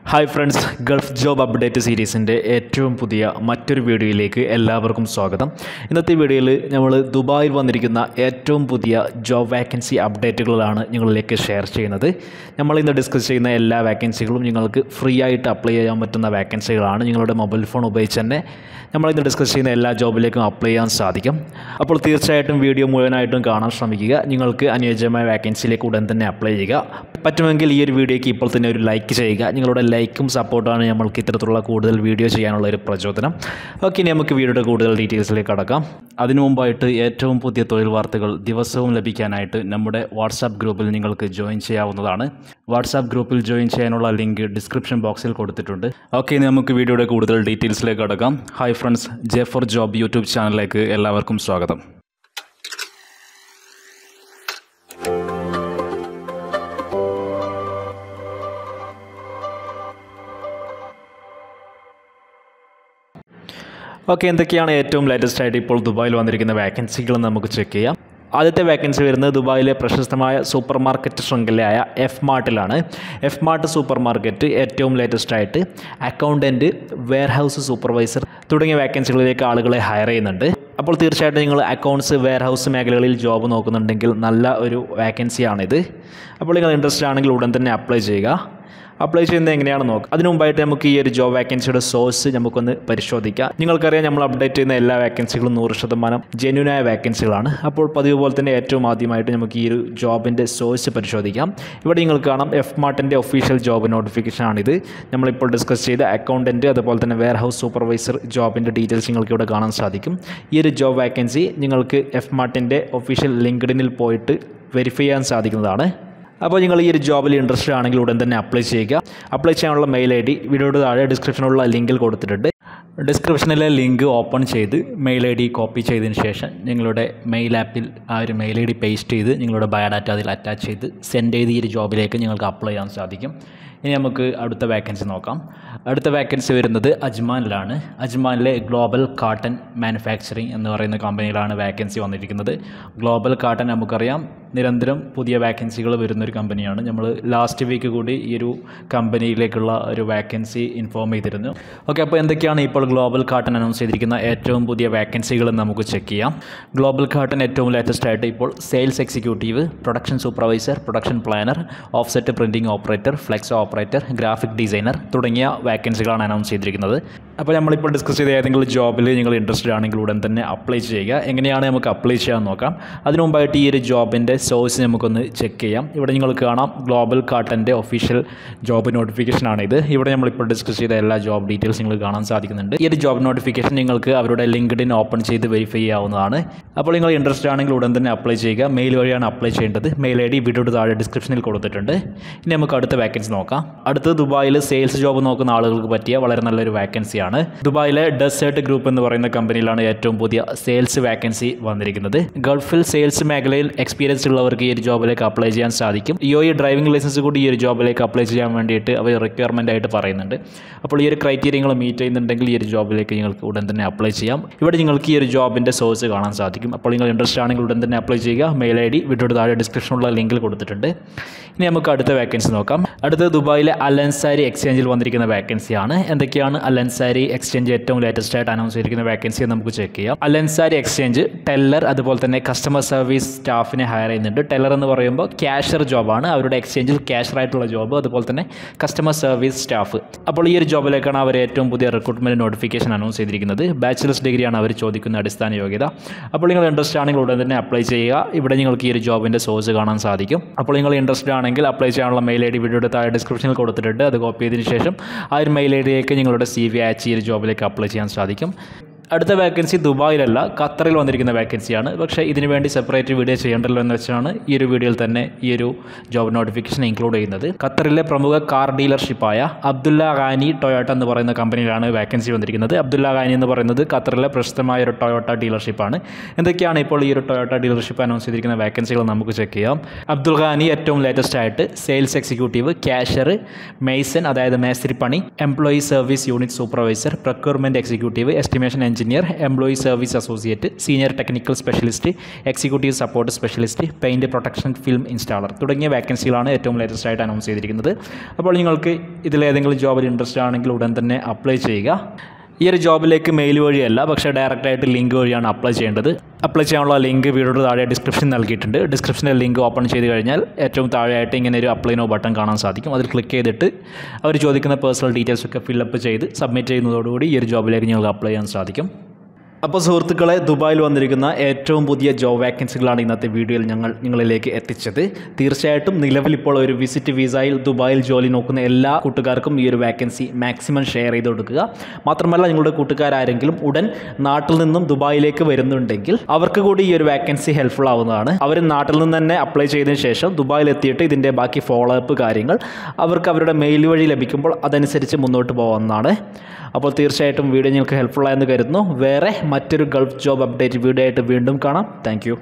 hi friends gulf job update സീരീസിൻ്റെ ഏറ്റവും പുതിയ മറ്റൊരു വീഡിയോയിലേക്ക് എല്ലാവർക്കും സ്വാഗതം ഇന്നത്തെ വീഡിയോയിൽ നമ്മൾ ദുബായിൽ വന്നിരിക്കുന്ന ഏറ്റവും പുതിയ ജോബ് വാക്കൻസി അപ്ഡേറ്റുകളാണ് നിങ്ങളിലേക്ക് ഷെയർ ചെയ്യുന്നത് നമ്മൾ ഇന്ന് ഡിസ്കസ് ചെയ്യുന്ന എല്ലാ വാക്കൻസികളും നിങ്ങൾക്ക് ഫ്രീ ആയിട്ട് അപ്ലൈ ചെയ്യാൻ പറ്റുന്ന വാക്കൻസികളാണ് നിങ്ങളുടെ മൊബൈൽ ഫോൺ ഉപയോഗിച്ച് തന്നെ നമ്മൾ ഇന്ന് ഡിസ്കസ് ചെയ്യുന്ന എല്ലാ ജോബിലേക്കും അപ്ലൈ ചെയ്യാൻ സാധിക്കും അപ്പോൾ തീർച്ചയായിട്ടും വീഡിയോ മുഴുവനായിട്ടും കാണാൻ ശ്രമിക്കുക നിങ്ങൾക്ക് അനുയോജ്യമായ വാക്കൻസിയിലേക്ക് ഉടൻ തന്നെ അപ്ലൈ ചെയ്യുക പറ്റുമെങ്കിൽ ഈ ഒരു വീഡിയോയ്ക്ക് ഇപ്പോൾ തന്നെ ഒരു ലൈക്ക് ചെയ്യുക നിങ്ങളുടെ ലൈക്കും സപ്പോർട്ടാണ് നമ്മൾക്ക് ഇത്തരത്തിലുള്ള കൂടുതൽ വീഡിയോ ചെയ്യാനുള്ള ഒരു പ്രചോദനം ഓക്കെ ഇനി നമുക്ക് വീഡിയോയുടെ കൂടുതൽ ഡീറ്റെയിൽസിലേക്ക് കടക്കാം അതിനു മുമ്പായിട്ട് ഏറ്റവും പുതിയ തൊഴിൽ വാർത്തകൾ ദിവസവും ലഭിക്കാനായിട്ട് നമ്മുടെ വാട്സാപ്പ് ഗ്രൂപ്പിൽ നിങ്ങൾക്ക് ജോയിൻ ചെയ്യാവുന്നതാണ് വാട്സാപ്പ് ഗ്രൂപ്പിൽ ജോയിൻ ചെയ്യാനുള്ള ലിങ്ക് ഡിസ്ക്രിപ്ഷൻ ബോക്സിൽ കൊടുത്തിട്ടുണ്ട് ഓക്കെ ഇനി നമുക്ക് വീഡിയോയുടെ കൂടുതൽ ഡീറ്റെയിൽസിലേക്ക് കടക്കാം hi friends J four job YouTube ചാനലിലേക്ക് എല്ലാവർക്കും സ്വാഗതം ഓക്കെ എന്തൊക്കെയാണ് ഏറ്റവും ലേറ്റസ്റ്റ് ആയിട്ട് ഇപ്പോൾ ദുബായിൽ വന്നിരിക്കുന്ന വാക്കൻസികൾ നമുക്ക് ചെക്ക് ചെയ്യാം ആദ്യത്തെ വേക്കൻസി വരുന്നത് ദുബായിലെ പ്രശസ്തമായ സൂപ്പർ മാർക്കറ്റ് ശൃംഖലയായ എഫ് മാർട്ടിലാണ് എഫ് മാർട്ട് സൂപ്പർ മാർക്കറ്റ് ഏറ്റവും ലേറ്റസ്റ്റ് ആയിട്ട് അക്കൗണ്ടൻറ്റ് വെയർഹൗസ് സൂപ്പർവൈസർ തുടങ്ങിയ വേക്കൻസികളിലേക്ക് ആളുകളെ ഹയർ ചെയ്യുന്നുണ്ട് അപ്പോൾ തീർച്ചയായിട്ടും നിങ്ങൾ അക്കൗണ്ട്സ് വെയർഹൗസ് മേഖലകളിൽ ജോബ് നോക്കുന്നുണ്ടെങ്കിൽ നല്ല ഒരു വേക്കൻസിയാണിത് അപ്പോൾ നിങ്ങൾ ഇൻട്രസ്റ്റ് ആണെങ്കിൽ ഉടൻ തന്നെ അപ്ലൈ ചെയ്യുക അപ്ലൈ ചെയ്യുന്നത് എങ്ങനെയാണെന്ന് നോക്കാം അതിനു മുമ്പായിട്ട് നമുക്ക് ഈ ഒരു ജോബ് വാക്കൻസിയുടെ സോഴ്സ് നമുക്കൊന്ന് പരിശോധിക്കാം നിങ്ങൾക്കറിയാം നമ്മൾ അപ്ഡേറ്റ് ചെയ്യുന്ന എല്ലാ വാക്കൻസികളും നൂറ് ശതമാനം ജെന്യൂനായ വാക്കൻസികളാണ് അപ്പോൾ പതിവ് പോലെ തന്നെ ഏറ്റവും ആദ്യമായിട്ട് നമുക്ക് ഈ ഒരു ജോബിൻ്റെ സോഴ്സ് പരിശോധിക്കാം ഇവിടെ നിങ്ങൾക്ക് കാണാം എഫ് മാർട്ടിൻ്റെ ഒഫീഷ്യൽ ജോബ് നോട്ടിഫിക്കേഷൻ ആണിത് നമ്മളിപ്പോൾ ഡിസ്കസ് ചെയ്ത അക്കൗണ്ടൻറ്റ് അതുപോലെ തന്നെ വെയർ ഹൗസ് സൂപ്പർവൈസർ ജോബിൻ്റെ ഡീറ്റെയിൽസ് നിങ്ങൾക്ക് ഇവിടെ കാണാൻ സാധിക്കും ഈ ഒരു ജോബ് വാക്കൻസി നിങ്ങൾക്ക് എഫ് മാർട്ടിൻ്റെ ഒഫീഷ്യൽ ലിങ്ക്ഡിനിൽ പോയിട്ട് വെരിഫൈ ചെയ്യാൻ സാധിക്കുന്നതാണ് അപ്പോൾ നിങ്ങൾ ഈ ഒരു ജോബിൽ ഇൻട്രസ്റ്റഡ് ആണെങ്കിൽ ഉടൻ തന്നെ അപ്ലൈ ചെയ്യുക അപ്ലൈ ചെയ്യാനുള്ള മെയിൽ ഐ ഡി വീഡിയോയുടെ താഴെ ഡിസ്ക്രിപ്ഷനുള്ള ലിങ്കിൽ കൊടുത്തിട്ടുണ്ട് ഡിസ്ക്രിപ്ഷനിലെ ലിങ്ക് ഓപ്പൺ ചെയ്ത് മെയിൽ ഐ ഡി കോപ്പി ചെയ്തതിന് ശേഷം നിങ്ങളുടെ മെയിൽ ആപ്പിൽ ആ ഒരു മെയിൽ ഐ ഡി പേസ്റ്റ് ചെയ്ത് നിങ്ങളുടെ ബയോഡാറ്റ അതിൽ അറ്റാച്ച് ചെയ്ത് സെൻഡ് ചെയ്ത് ഈ ഒരു ജോബിലേക്ക് നിങ്ങൾക്ക് അപ്ലൈ ചെയ്യാൻ സാധിക്കും ഇനി നമുക്ക് അടുത്ത വേക്കൻസി നോക്കാം അടുത്ത വേക്കൻസി വരുന്നത് അജ്മാനിലാണ് അജ്മാനിലെ ഗ്ലോബൽ കാട്ടൺ മാനുഫാക്ചറിങ് എന്ന് പറയുന്ന കമ്പനിയിലാണ് വേക്കൻസി വന്നിരിക്കുന്നത് ഗ്ലോബൽ കാട്ടൺ നമുക്കറിയാം നിരന്തരം പുതിയ വേക്കൻസികൾ വരുന്നൊരു കമ്പനിയാണ് നമ്മൾ ലാസ്റ്റ് വീക്ക് കൂടി ഈ ഒരു കമ്പനിയിലേക്കുള്ള ഒരു വേക്കൻസി ഇൻഫോം ചെയ്തിരുന്നു ഓക്കെ അപ്പോൾ എന്തൊക്കെയാണ് ഇപ്പോൾ ഗ്ലോബൽ കാട്ടൺ അനൗൺസ് ചെയ്തിരിക്കുന്ന ഏറ്റവും പുതിയ വേക്കൻസികൾ നമുക്ക് ചെക്ക് ചെയ്യാം ഗ്ലോബൽ കാട്ടൺ ഏറ്റവും ലേറ്റസ്റ്റ് ആയിട്ട് ഇപ്പോൾ sales executive production supervisor production planner offset printing operator flex operator graphic designer തുടങ്ങിയ വേക്കൻസികളാണ് അനൗൺസ് ചെയ്തിരിക്കുന്നത് അപ്പോൾ നമ്മളിപ്പോൾ ഡിസ്കസ് ചെയ്ത ഏതെങ്കിലും ജോബിൽ നിങ്ങൾ ഇൻട്രസ്റ്റഡ് ആണെങ്കിൽ ഉടൻ തന്നെ അപ്ലൈ ചെയ്യുക എങ്ങനെയാണ് നമുക്ക് അപ്ലൈ ചെയ്യാൻ നോക്കാം അതിനു മുമ്പായിട്ട് ഈ ഒരു ജോബിൻ്റെ സോഴ്സ് നമുക്കൊന്ന് ചെക്ക് ചെയ്യാം ഇവിടെ നിങ്ങൾക്ക് കാണാം ഗ്ലോബൽ കാട്ടൻ്റെ ഒഫീഷ്യൽ ജോബ് നോട്ടിഫിക്കേഷൻ ആണിത് ഇവിടെ നമ്മളിപ്പോൾ ഡിസ്കസ് ചെയ്ത എല്ലാ ജോബ് ഡീറ്റെയിൽസ് നിങ്ങൾക്ക് കാണാൻ സാധിക്കുന്നുണ്ട് ഈ ഒരു ജോബ് നോട്ടിഫിക്കേഷൻ നിങ്ങൾക്ക് അവരുടെ ലിങ്ക്ഡിൻ ഓപ്പൺ ചെയ്ത് വെരിഫൈ ചെയ്യാവുന്നതാണ് അപ്പോൾ നിങ്ങൾ ഇൻട്രസ്റ്റഡ് ആണെങ്കിൽ ഉടൻ തന്നെ അപ്ലൈ ചെയ്യുക മെയിൽ വഴിയാണ് അപ്ലൈ ചെയ്യേണ്ടത് മെയിൽ ഐ ഡി വീഡിയോയുടെ താഴെ ഡിസ്ക്രിപ്ഷനിൽ കൊടുത്തിട്ടുണ്ട് ഇനി നമുക്ക് അടുത്ത വേക്കൻസി നോക്കാം അടുത്ത് ദുബായിൽ സെയിൽസ് ജോബ് നോക്കുന്ന ആളുകൾക്ക് പറ്റിയ വളരെ നല്ലൊരു വാക്കൻസിയാണ് ദുബായിലെ ഡെസേർട്ട് ഗ്രൂപ്പ് എന്ന് പറയുന്ന കമ്പനിയിലാണ് ഏറ്റവും പുതിയ സെയിൽസ് വാക്കൻസി വന്നിരിക്കുന്നത് ഗൾഫിൽ സെയിൽസ് മേഖലയിൽ എക്സ്പീരിയൻസ് ഉള്ളവർക്ക് ഈ ഒരു ജോബിലേക്ക് അപ്ലൈ ചെയ്യാൻ സാധിക്കും ഈ ഒരു ഡ്രൈവിംഗ് ലൈസൻസ് കൂടി ഈ ഒരു ജോബിലേക്ക് അപ്ലൈ ചെയ്യാൻ വേണ്ടിയിട്ട് അവർ റിക്വയർമെൻ്റ് ആയിട്ട് പറയുന്നുണ്ട് അപ്പോൾ ഈ ഒരു ക്രൈറ്റീരിയ നിങ്ങൾ മീറ്റ് ചെയ്യുന്നുണ്ടെങ്കിൽ ഈ ഒരു ജോബിലേക്ക് നിങ്ങൾക്ക് ഉടൻ തന്നെ അപ്ലൈ ചെയ്യാം ഇവിടെ നിങ്ങൾക്ക് ഈ ഒരു ജോബിൻ്റെ സോഴ്സ് കാണാൻ സാധിക്കും അപ്പോൾ നിങ്ങൾ ഇൻട്രസ്റ്റ് ആണെങ്കിൽ ഉടൻ തന്നെ അപ്ലൈ ചെയ്യുക മെയിൽ ഐ ഡി വീഡിയോയുടെ താഴെ ഡിസ്ക്രിപ്ഷനുള്ള ലിങ്കിൽ കൊടുത്തിട്ടുണ്ട് ഇനി നമുക്ക് അടുത്ത വേക്കൻസി നോക്കാം അടുത്തത് ദുബായിലെ അലൻസാരി എക്സ്ചേഞ്ചിൽ വന്നിരിക്കുന്ന വേക്കൻസിയാണ് എന്തൊക്കെയാണ് അലൻസാരി എക്സ്ചേഞ്ച് ഏറ്റവും ലേറ്റസ്റ്റ് ആയിട്ട് അനൗൺസ് ചെയ്തിരിക്കുന്ന വേക്കൻസി നമുക്ക് ചെക്ക് ചെയ്യാം അലൻസാരി എക്സ്ചേഞ്ച് ടെല്ലർ അതുപോലെ തന്നെ കസ്റ്റമർ സർവീസ് സ്റ്റാഫിനെ ഹയർ ചെയ്യുന്നുണ്ട് ടെല്ലർ എന്ന് പറയുമ്പോൾ ക്യാഷർ ജോബാണ് അവരുടെ എക്സ്ചേഞ്ചിൽ ക്യാഷർ ആയിട്ടുള്ള ജോബ് അതുപോലെ തന്നെ കസ്റ്റമർ സർവീസ് സ്റ്റാഫ് അപ്പോൾ ഈ ഒരു ജോബിലേക്കാണ് അവർ ഏറ്റവും പുതിയ റിക്രൂട്ട്മെൻറ്റ് നോട്ടിഫിക്കേഷൻ അനൗൺസ് ചെയ്തിരിക്കുന്നത് ബാച്ചിലേഴ്സ് ഡിഗ്രിയാണ് അവർ ചോദിക്കുന്ന അടിസ്ഥാന യോഗ്യത അപ്പോൾ നിങ്ങൾ ഇൻട്രസ്റ്റ് ആണെങ്കിൽ ഉടൻ തന്നെ അപ്ലൈ ചെയ്യുക ഇവിടെ നിങ്ങൾക്ക് ഈ ഒരു ജോബിൻ്റെ സോഴ്സ് കാണാൻ സാധിക്കും അപ്പോൾ നിങ്ങൾ ഇൻട്രസ്റ്റഡ് ആണെങ്കിൽ അപ്ലൈ ചെയ്യാനുള്ള മെയിൽ ഐ ഡി വീഡിയോയുടെ താഴെ ഡിസ്ക്രിപ്ഷനിൽ കൊടുത്തിട്ടുണ്ട് അത് കോപ്പി ചെയ്തതിന് ശേഷം ആ ഒരു മെയിൽ ഐ ഡിയിലേക്ക് നിങ്ങളുടെ സി വി അയച്ച് ഈ ഒരു ജോബിലേക്ക് അപ്ലൈ ചെയ്യാൻ സാധിക്കും അടുത്ത വേക്കൻസി ദുബായിലല്ല ഖത്തറിൽ വന്നിരിക്കുന്ന വേക്കൻസിയാണ് പക്ഷേ ഇതിനു വേണ്ടി സെപ്പറേറ്റ് വീഡിയോ ചെയ്യേണ്ടല്ലോ എന്ന് വെച്ചാണ് ഈ ഒരു വീഡിയോയിൽ തന്നെ ഈ ഒരു ജോബ് നോട്ടിഫിക്കേഷൻ ഇൻക്ലൂഡ് ചെയ്യുന്നത് ഖത്തറിലെ പ്രമുഖ കാർ ഡീലർഷിപ്പായ അബ്ദുല്ല ഖാനി ടൊയോട്ട എന്ന് പറയുന്ന കമ്പനിയിലാണ് വേക്കൻസി വന്നിരിക്കുന്നത് അബ്ദുല്ല ഖാനി എന്ന് പറയുന്നത് ഖത്തറിലെ പ്രശസ്തമായ ഒരു ടൊയോട്ട ഡീലർഷിപ്പാണ് എന്തൊക്കെയാണ് ഇപ്പോൾ ഈ ഒരു ടൊയോട്ട ഡീലർഷിപ്പ് അനൗൺസ് ചെയ്തിരിക്കുന്ന വേക്കൻസികൾ നമുക്ക് ചെക്ക് ചെയ്യാം അബ്ദുൽ ഖാനി ഏറ്റവും ലേറ്റസ്റ്റ് ആയിട്ട് സെയിൽസ് എക്സിക്യൂട്ടീവ് ക്യാഷർ മെയ്സൺ അതായത് മേസ്ത്രിപ്പണി employee service unit supervisor procurement executive estimation engineer engineer employee service associate senior technical specialist executive support specialist paint protection film installer തുടങ്ങിയ വേക്കൻസികളാണ് ഏറ്റവും ലേറ്റസ്റ്റ് ആയിട്ട് announce ചെയ്തിരിക്കുന്നത് അപ്പോൾ നിങ്ങൾക്ക് ഇതിലേതെങ്കിലും ജോബിൽ ഇൻട്രസ്റ്റ് ആണെങ്കിൽ ഉടൻ തന്നെ അപ്ലൈ ചെയ്യുക ഈ ഒരു ജോബിലേക്ക് മെയിൽ വഴിയല്ല പക്ഷേ ഡയറക്റ്റായിട്ട് ലിങ്ക് വഴിയാണ് അപ്ലൈ ചെയ്യേണ്ടത് അപ്ലൈ ചെയ്യാനുള്ള ലിങ്ക് വീഡിയോയുടെ താഴെ ഡിസ്ക്രിപ്ഷൻ നൽകിയിട്ടുണ്ട് ഡിസ്ക്രിപ്ഷനിൽ ലിങ്ക് ഓപ്പൺ ചെയ്ത് കഴിഞ്ഞാൽ ഏറ്റവും താഴെയായിട്ട് ഇങ്ങനെ ഒരു അപ്ലൈ നോ ബട്ടൺ കാണാൻ സാധിക്കും അതിൽ ക്ലിക്ക് ചെയ്തിട്ട് അവർ ചോദിക്കുന്ന പേഴ്സണൽ ഡീറ്റെയിൽസ് ഒക്കെ ഫില്ലപ്പ് ചെയ്ത് സബ്മിറ്റ് ചെയ്യുന്നതോടുകൂടി ഈ ഒരു ജോബിലേക്ക് നിങ്ങൾക്ക് അപ്ലൈ ചെയ്യാൻ സാധിക്കും അപ്പോൾ സുഹൃത്തുക്കളെ ദുബായിൽ വന്നിരിക്കുന്ന ഏറ്റവും പുതിയ ജോബ് വാക്കൻസികളാണ് ഇന്നത്തെ വീഡിയോയിൽ ഞങ്ങൾ നിങ്ങളിലേക്ക് എത്തിച്ചത് തീർച്ചയായിട്ടും നിലവിൽ ഇപ്പോൾ ഒരു വിസിറ്റ് വിസയിൽ ദുബായിൽ ജോലി നോക്കുന്ന എല്ലാ കൂട്ടുകാർക്കും ഈ ഒരു വാക്കൻസി മാക്സിമം ഷെയർ ചെയ്ത് കൊടുക്കുക മാത്രമല്ല നിങ്ങളുടെ കൂട്ടുകാരാരെങ്കിലും ഉടൻ നാട്ടിൽ നിന്നും ദുബായിലേക്ക് വരുന്നുണ്ടെങ്കിൽ അവർക്ക് കൂടി ഈ ഒരു വാക്കൻസി ഹെൽപ്ഫുൾ ആവുന്നതാണ് അവർ നാട്ടിൽ നിന്ന് തന്നെ അപ്ലൈ ചെയ്തതിന് ശേഷം ദുബായിൽ എത്തിയിട്ട് ഇതിൻ്റെ ബാക്കി ഫോളോ അപ്പ് കാര്യങ്ങൾ അവർക്ക് അവരുടെ മെയിൽ വഴി ലഭിക്കുമ്പോൾ അതനുസരിച്ച് മുന്നോട്ട് പോകാവുന്നതാണ് അപ്പോൾ തീർച്ചയായിട്ടും വീഡിയോ നിങ്ങൾക്ക് ഹെൽപ്ഫുൾ ആയെന്ന് കരുതുന്നു വേറെ മറ്റൊരു ഗൾഫ് ജോബ് അപ്ഡേറ്റ് വീഡിയോ ആയിട്ട് വീണ്ടും കാണാം താങ്ക്